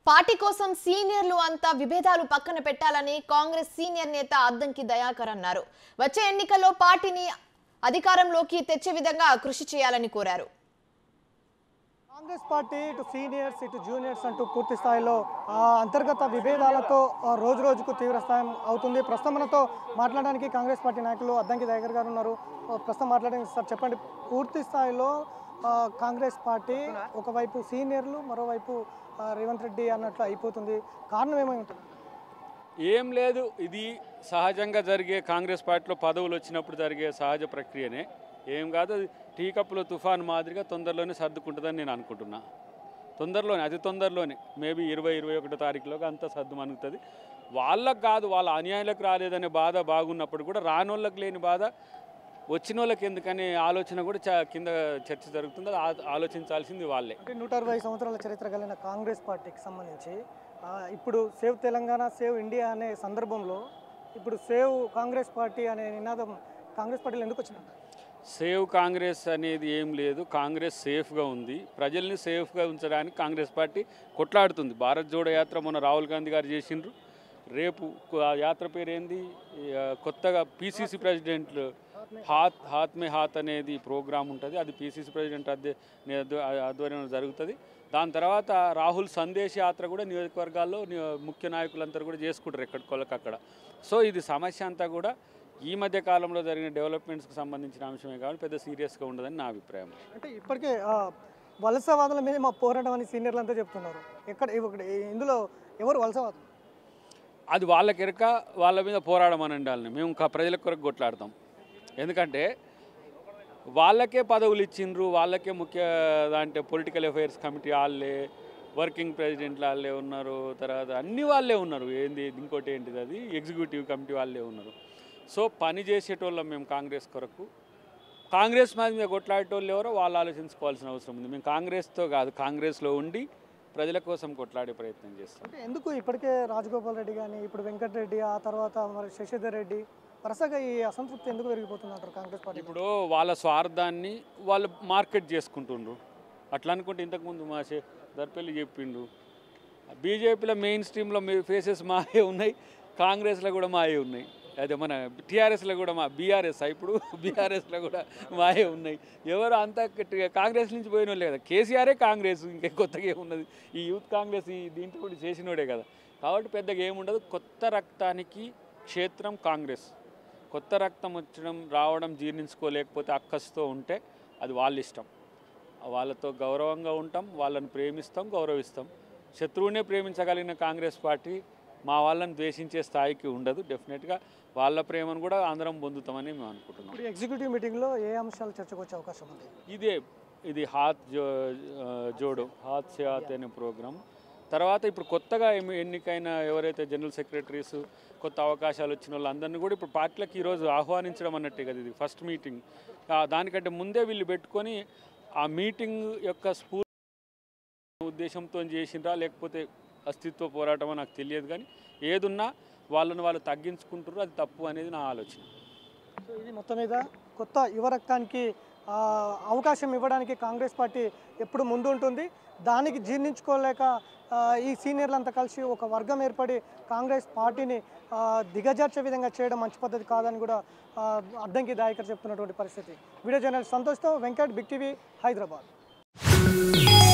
party కోసం సీనియర్లు అంతా విభేదాలు పక్కన పెట్టాలని కాంగ్రెస్ సీనియర్ నేత అద్దంకి దయాకర్ అన్నారు వచ్చే ఎన్నికల్లో పార్టీని అధికారంలోకి తెచ్చే విధంగా కృషి చేయాలని కోరారు కాంగ్రెస్ పార్టీ ఇటు సీనియర్స్ ఇటు జూనియర్స్ అంటూ పూర్తి స్థాయిలో ఆ, అంతర్గత విభేదాలతో ఆ, రోజు రోజుకు తీవ్రస్థాయి అవుతుంది ప్రస్తుతం మనతో మాట్లాడడానికి కాంగ్రెస్ పార్టీ నాయకులు అద్దంకి దయాకర్ గారు ఉన్నారు ఆ, ప్రస్తుతం మాట్లాడడానికి సార్ చెప్పండి పూర్తి స్థాయిలో ఆ, కాంగ్రెస్ పార్టీ ఒకవైపు సీనియర్లు మరోవైపు ఆ, రేవంత్ రెడ్డి అన్నట్లు అయిపోతుంది కారణం ఏమై ఉంటుంది ఏం లేదు ఇది సహజంగా జరిగే కాంగ్రెస్ పార్టీలో పదవులు వచ్చినప్పుడు జరిగే సహజ ప్రక్రియనే ఏం కాదు అది టీ కప్పులో తుఫాన్ మాదిరిగా తొందరలోనే సర్దుకుంటుందని నేను అనుకుంటున్నా తొందరలోనే అతి తొందరలోనే మేబీ ఇరవై ఇరవై ఒకటో తారీఖులోగా అంతా సర్దు మనుగుతుంది వాళ్ళకు కాదు వాళ్ళ అన్యాయాలకు రాలేదనే బాధ బాగున్నప్పుడు కూడా రానోళ్ళకి లేని బాధ వచ్చిన వాళ్ళకి ఎందుకనే ఆలోచన కూడా చ- కింద చర్చ జరుగుతుంది అది ఆ- ఆలోచించాల్సింది వాళ్ళే అంటే నూట అరవై సంవత్సరాల చరిత్ర కలిగిన కాంగ్రెస్ పార్టీకి సంబంధించి ఆ, ఇప్పుడు సేవ్ తెలంగాణ సేవ్ ఇండియా అనే సందర్భంలో ఇప్పుడు సేవ్ కాంగ్రెస్ పార్టీ అనే నినాదం కాంగ్రెస్ పార్టీలో ఎందుకు వచ్చిందంట సేవ్ కాంగ్రెస్ అనేది ఏం లేదు కాంగ్రెస్ సేఫ్గా ఉంది ప్రజల్ని సేఫ్గా ఉంచడానికి కాంగ్రెస్ పార్టీ కొట్లాడుతుంది భారత్ జోడో యాత్ర మొన్న రాహుల్ గాంధీ గారు చేసిండ్రు రేపు కు- ఆ యాత్ర పేరు ఏంది ఈ, ఆ, కొత్తగా పీసీసీ ప్రెసిడెంట్ హాత్ హాత్ మే హాత్ అనేది ప్రోగ్రామ్ ఉంటుంది అది పీసీసీ ప్రెసిడెంట్ అధ్య నే- ఆధ్వర్యంలో జరుగుతుంది దాని తర్వాత రాహుల్ సందేశ్ యాత్ర కూడా నియోజకవర్గాల్లో నియో- ముఖ్య నాయకులందరూ కూడా చేసుకుంటారు ఎక్కడికోళ్ళకి అక్కడ సో ఇది సమస్య అంతా కూడా ఈ మధ్య కాలంలో జరిగిన డెవలప్మెంట్స్కి సంబంధించిన అంశమే కాబట్టి పెద్ద సీరియస్గా ఉండదని నా అభిప్రాయం అంటే ఇప్పటికే ఆ, వలసవాదుల మీద మా పోరాటం అని సీనియర్లు అంతా చెప్తున్నారు ఎక్కడ ఇక్కడ ఇందులో ఎవరు వలసవాదులు అది వాళ్ళకి ఎరక వాళ్ళ మీద పోరాడమనండి వాళ్ళని మేము ఇంకా ప్రజల కొరకు కొట్లాడతాం ఎందుకంటే వాళ్ళకే పదవులు ఇచ్చిండ్రు వాళ్ళకే ముఖ్య అంటే పొలిటికల్ అఫైర్స్ కమిటీ వాళ్ళే వర్కింగ్ ప్రెసిడెంట్ వాళ్ళే ఉన్నారు తర్వాత అన్ని వాళ్ళే ఉన్నారు ఏంది ఇంకోటి ఏంటిది అది ఎగ్జిక్యూటివ్ కమిటీ వాళ్ళే ఉన్నారు సో పని చేసేటోళ్ళం మేము కాంగ్రెస్ కొరకు కాంగ్రెస్ మీద మీద కొట్లాడేటోళ్ళు ఎవరో వాళ్ళు ఆలోచించుకోవాల్సిన అవసరం ఉంది మేము కాంగ్రెస్తో కాదు కాంగ్రెస్లో ఉండి ప్రజల కోసం కొట్లాడే ప్రయత్నం చేస్తాం అంటే ఎందుకు ఇప్పటికే రాజగోపాల్ రెడ్డి కానీ ఇప్పుడు వెంకటరెడ్డి ఆ తర్వాత మరి శశిధర్ రెడ్డి వరుసగా ఈ అసంతృప్తి ఎందుకు పెరిగిపోతుందంటారు కాంగ్రెస్ పార్టీ ఇప్పుడు వాళ్ళ స్వార్థాన్ని వాళ్ళు మార్కెట్ చేసుకుంటుండ్రు అట్లా అనుకుంటే ఇంతకుముందు మా షే దర్పల్లి చెప్పిండు బీజేపీలో మెయిన్ స్ట్రీమ్లో మీ ఫేసెస్ మాయే ఉన్నాయి కాంగ్రెస్లో కూడా మాయే ఉన్నాయి అదే మన టీఆర్ఎస్లో కూడా మా బీఆర్ఎస్ ఇప్పుడు బీఆర్ఎస్లో కూడా మాయే ఉన్నాయి ఎవరు అంతా గట్టిగా కాంగ్రెస్ నుంచి పోయిన వాళ్ళే కదా కేసీఆరే కాంగ్రెస్ ఇంకా కొత్తగా ఏమున్నది ఈ యూత్ కాంగ్రెస్ ఈ దీంట్లో కూడా చేసినోడే కదా కాబట్టి పెద్దగా ఏముండదు కొత్త రక్తానికి క్షేత్రం కాంగ్రెస్ కొత్త రక్తం వచ్చడం రావడం జీర్ణించుకోలేకపోతే అక్కస్తో ఉంటే అది వాళ్ళ ఇష్టం వాళ్ళతో గౌరవంగా ఉంటాం వాళ్ళని ప్రేమిస్తాం గౌరవిస్తాం శత్రువునే ప్రేమించగలిగిన కాంగ్రెస్ పార్టీ మా వాళ్ళని ద్వేషించే స్థాయికి ఉండదు డెఫినెట్గా వాళ్ళ ప్రేమను కూడా అందరం పొందుతామని మేము అనుకుంటున్నాం ఇప్పుడు ఎగ్జిక్యూటివ్ మీటింగ్లో ఏ అంశాలు చర్చకు వచ్చే అవకాశం ఉంది ఇదే ఇది హాత్ జో ఆ, జోడో హాత్ సే హాత్ అనే ప్రోగ్రాం తర్వాత ఇప్పుడు కొత్తగా ఎన్ని- ఎన్నికైన ఎవరైతే జనరల్ సెక్రటరీస్ కొత్త అవకాశాలు వచ్చిన వాళ్ళందరినీ కూడా ఇప్పుడు పార్టీలకు ఈరోజు ఆహ్వానించడం అన్నట్టే కదా ఇది ఫస్ట్ మీటింగ్ ఆ, దానికంటే ముందే వీళ్ళు పెట్టుకొని ఆ మీటింగ్ యొక్క స్ఫూర్తి ఉద్దేశంతో చేసిండ్రా లేకపోతే అస్తిత్వ పోరాటమో నాకు తెలియదు కానీ ఏదున్నా వాళ్ళని వాళ్ళు తగ్గించుకుంటారు అది తప్పు అనేది నా ఆలోచన సో ఇది మొత్తం మీద కొత్త యువ రక్తానికి ఆ, అవకాశం ఇవ్వడానికి కాంగ్రెస్ పార్టీ ఎప్పుడు ముందు ఉంటుంది దానికి జీర్ణించుకోలేక ఆ, ఈ సీనియర్లంతా కలిసి ఒక వర్గం ఏర్పడి కాంగ్రెస్ పార్టీని ఆ, దిగజార్చే విధంగా చేయడం మంచి పద్ధతి కాదని కూడా ఆ, అద్దంకి దాయకర్ చెప్తున్నటువంటి పరిస్థితి వీడియో జర్నలిస్ట్ సంతోష్తో వెంకట్ బిగ్ టీవీ హైదరాబాద్